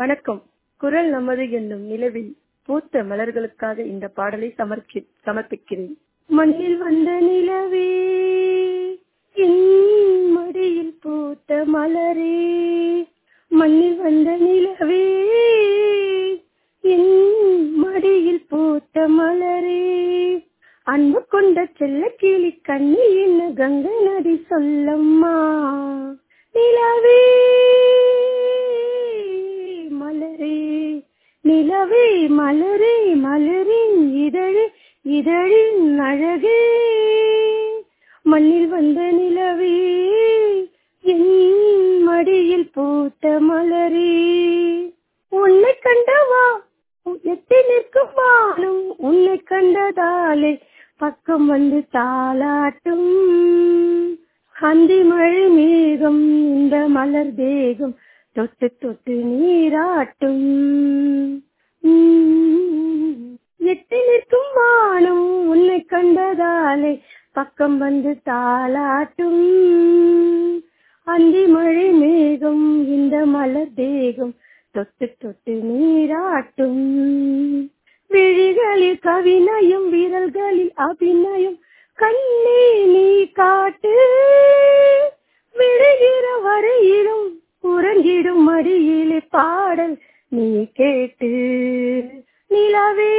வணக்கம் குரல் நமது என்னும் நிலவில் பூத்த மலர்களுக்காக இந்த பாடலை சமர்ப்பி சமர்ப்பிக்கிறேன் மண்ணில் வந்த நிலவே என் மடியில் பூத்த மலரே மண்ணில் வந்த நிலவே என் மடியில் பூத்த மலரே அன்பு கொண்ட செல்ல கிளி கண்ணில் என்ன கங்கை நதி சொல்லம்மா நிலவே மலரே நிலவே மலரே மலரின் இதழ் இதழின் அழகே மண்ணில் வந்த நிலவே என் மடியில் பூத்த மலரே உன்னை கண்டவா எத்தி நிற்கும் வானம் உன்னை கண்டதாலே பக்கம் வந்து தாளாட்டும் அந்தி மழை மேகம் இந்த மலர் தேகம் தொட்டு தொட்டு நீராட்டும் எட்டி நிற்கும் வானம் உன்னை கண்டதாலே பக்கம் வந்து தாளாட்டும் அந்தி மழை மேகம் இந்த மலர் தேகம் தொட்டு தொட்டு நீராட்டும் விழிகளில் கவினயம் விரல்களில் அபிநயம் கண்ணே நீ காட்டு விழுகிற வரையிலும் உறங்கிடும் மடியிலே பாடல் நீ கேட்டு நிலவே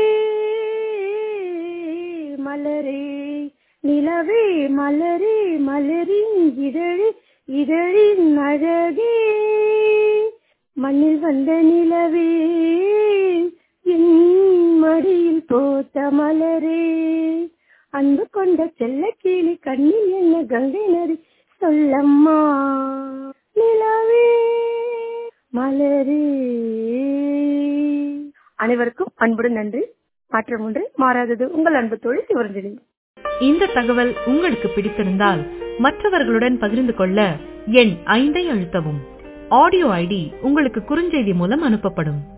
மலரே நிலவே மலரே மலரின் இதழி இதழின் அழகே மண்ணில் வந்த நிலவே என் மடியில் போத்த மலரே அன்பு கொண்ட செல்ல கீழி கண்ணில் என்ன கங்கை நதி சொல்லம்மா நிலவே மலரே அனைவருக்கும் அன்புடன் நன்றி மாற்றம் ஒன்று மாறாதது உங்கள் அன்பு தோழி சிவரஞ்சலி இந்த தகவல் உங்களுக்கு பிடித்திருந்தால் மற்றவர்களுடன் பகிர்ந்து கொள்ள எண் ஐந்தை அழுத்தவும் ஆடியோ ஐடி உங்களுக்கு குறுஞ்செய்தி மூலம் அனுப்பப்படும்